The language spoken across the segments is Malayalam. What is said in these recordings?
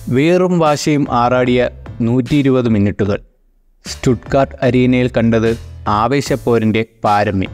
വീറും വാശിയും ആറാടിയ നൂറ്റി ഇരുപത് മിനിറ്റുകൾ സ്റ്റുട്ട്ഗാർട്ട് അരീനയിൽ കണ്ടത് ആവേശപ്പോരിൻ്റെ പാരമ്യം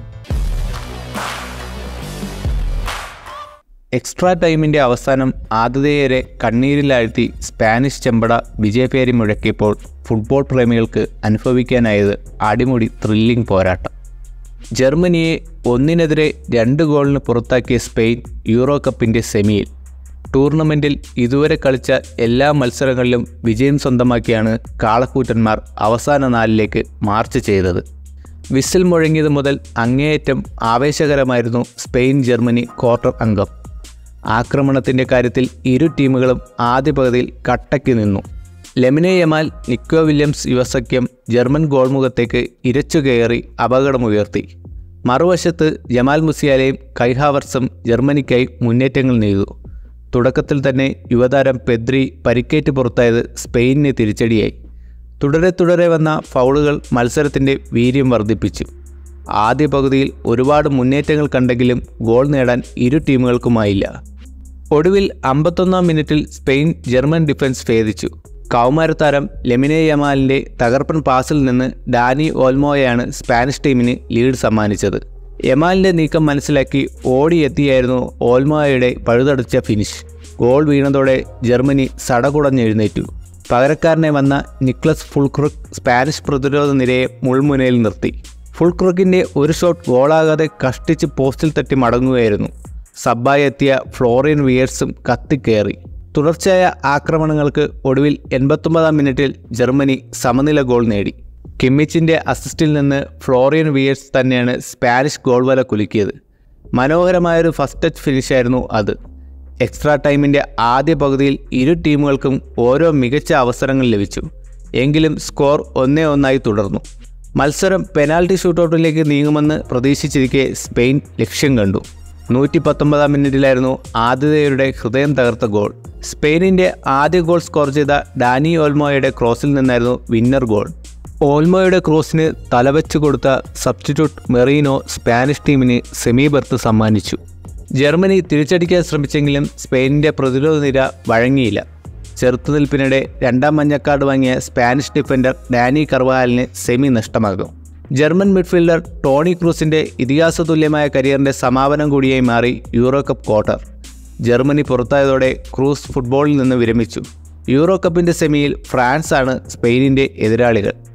എക്സ്ട്രാ ടൈമിൻ്റെ അവസാനം ആതിഥേയരെ കണ്ണീരിലാഴ്ത്തി സ്പാനിഷ് ചെമ്പട വിജയപേരി മുഴക്കിയപ്പോൾ ഫുട്ബോൾ പ്രേമികൾക്ക് അനുഭവിക്കാനായത് അടിമുടി ത്രില്ലിംഗ് പോരാട്ടം ജർമ്മനിയെ ഒന്നിനെതിരെ രണ്ട് ഗോളിന് പുറത്താക്കിയ സ്പെയിൻ യൂറോ കപ്പിൻ്റെ സെമിയിൽ ടൂർണമെൻറ്റിൽ ഇതുവരെ കളിച്ച എല്ലാ മത്സരങ്ങളിലും വിജയം സ്വന്തമാക്കിയാണ് കാളക്കൂറ്റന്മാർ അവസാന നാലിലേക്ക് മാർച്ച് ചെയ്തത് വിസിൽ മുഴങ്ങിയത് മുതൽ അങ്ങേയറ്റം ആവേശകരമായിരുന്നു സ്പെയിൻ ജർമ്മനി ക്വാർട്ടർ അംഗം ആക്രമണത്തിൻ്റെ കാര്യത്തിൽ ഇരു ടീമുകളും ആദ്യ പകുതിയിൽ കട്ടയ്ക്ക് നിന്നു ലെമിനെ യമാൽ നിക്കോ വില്യംസ് യുവസഖ്യം ജർമ്മൻ ഗോൾമുഖത്തേക്ക് ഇരച്ചു കയറി അപകടമുയർത്തി മറുവശത്ത് ജമാൽ മുസിയാലയും കൈഹാവർസും ജർമ്മനിക്കായി മുന്നേറ്റങ്ങൾ നെയ്തു തുടക്കത്തിൽ തന്നെ യുവതാരം പെദ്രി പരിക്കേറ്റ് പുറത്തായത് സ്പെയിനിന് തിരിച്ചടിയായി തുടരെ തുടരെ വന്ന ഫൗളുകൾ മത്സരത്തിൻ്റെ വീര്യം വർദ്ധിപ്പിച്ചു ആദ്യ പകുതിയിൽ ഒരുപാട് മുന്നേറ്റങ്ങൾ കണ്ടെങ്കിലും ഗോൾ നേടാൻ ഇരു ടീമുകൾക്കുമായില്ല ഒടുവിൽ അമ്പത്തൊന്നാം മിനിറ്റിൽ സ്പെയിൻ ജർമ്മൻ ഡിഫൻസ് ഭേദിച്ചു കൗമാരതാരം ലെമിനെ യമാലിൻ്റെ തകർപ്പൻ പാസിൽ നിന്ന് ഡാനി ഓൽമോയാണ് സ്പാനിഷ് ടീമിന് ലീഡ് സമ്മാനിച്ചത് യമാലിൻ്റെ നീക്കം മനസ്സിലാക്കി ഓടിയെത്തിയായിരുന്നു ഓൽമോയയുടെ പഴുതടച്ച ഫിനിഷ് ഗോൾ വീണതോടെ ജർമ്മനി സടകുടഞ്ഞെഴുന്നേറ്റു പകരക്കാരനെ വന്ന നിക്ലസ് ഫുൾക്രുക്ക് സ്പാനിഷ് പ്രതിരോധ നിരയെ മുൾമുനയിൽ നിർത്തി ഫുൾക്രുക്കിൻ്റെ ഒരു ഷോട്ട് ഗോളാകാതെ കഷ്ടിച്ച് പോസ്റ്റിൽ തട്ടി മടങ്ങുകയായിരുന്നു സബ്ബായി എത്തിയ ഫ്ലോറിയൻ വിയേഴ്സും കത്തിക്കയറി തുടർച്ചയായ ആക്രമണങ്ങൾക്ക് ഒടുവിൽ എൺപത്തൊമ്പതാം മിനിറ്റിൽ ജർമ്മനി സമനില ഗോൾ നേടി കിമ്മിച്ചിൻ്റെ അസിസ്റ്റിൽ നിന്ന് ഫ്ലോറിയൻ വിയേഴ്സ് തന്നെയാണ് സ്പാനിഷ് ഗോൾ വല കുലുക്കിയത് മനോഹരമായൊരു ഫസ്റ്റ് ടച്ച് ഫിനിഷായിരുന്നു അത് എക്സ്ട്രാ ടൈമിൻ്റെ ആദ്യ പകുതിയിൽ ഇരു ടീമുകൾക്കും ഓരോ മികച്ച അവസരങ്ങൾ ലഭിച്ചു എങ്കിലും സ്കോർ ഒന്നേ ഒന്നായി തുടർന്നു മത്സരം പെനാൽറ്റി ഷൂട്ടൗട്ടിലേക്ക് നീങ്ങുമെന്ന് പ്രതീക്ഷിച്ചിരിക്കെ സ്പെയിൻ ലക്ഷ്യം കണ്ടു നൂറ്റി പത്തൊമ്പതാം മിനിറ്റിലായിരുന്നു ആതിഥേയരുടെ ഹൃദയം തകർത്ത ഗോൾ സ്പെയിനിൻ്റെ ആദ്യ ഗോൾ സ്കോർ ചെയ്ത ഡാനി ഓൽമോയുടെ ക്രോസിൽ നിന്നായിരുന്നു വിന്നർ ഗോൾ ഓൽമോയുടെ ക്രോസിന് തലവെച്ച് കൊടുത്ത സബ്സ്റ്റിറ്റ്യൂട്ട് മെറീനോ സ്പാനിഷ് ടീമിന് സെമി ബർത്ത് സമ്മാനിച്ചു ജർമ്മനി തിരിച്ചടിക്കാൻ ശ്രമിച്ചെങ്കിലും സ്പെയിനിൻ്റെ പ്രതിരോധ നിര വഴങ്ങിയില്ല ചെറുത്തുനിൽപ്പിനിടെ രണ്ടാം മഞ്ഞക്കാർഡ് വാങ്ങിയ സ്പാനിഷ് ഡിഫൻഡർ ഡാനി കർവാലിന് സെമി നഷ്ടമാകും ജർമ്മൻ മിഡ്ഫീൽഡർ ടോണി ക്രൂസിൻ്റെ ഇതിഹാസ തുല്യമായ കരിയറിൻ്റെ സമാപനം കൂടിയായി മാറി യൂറോ കപ്പ് ക്വാർട്ടർ ജർമ്മനി പുറത്തായതോടെ ക്രൂസ് ഫുട്ബോളിൽ നിന്ന് വിരമിച്ചു യൂറോ കപ്പിൻ്റെ സെമിയിൽ ഫ്രാൻസാണ് സ്പെയിനിൻ്റെ എതിരാളികൾ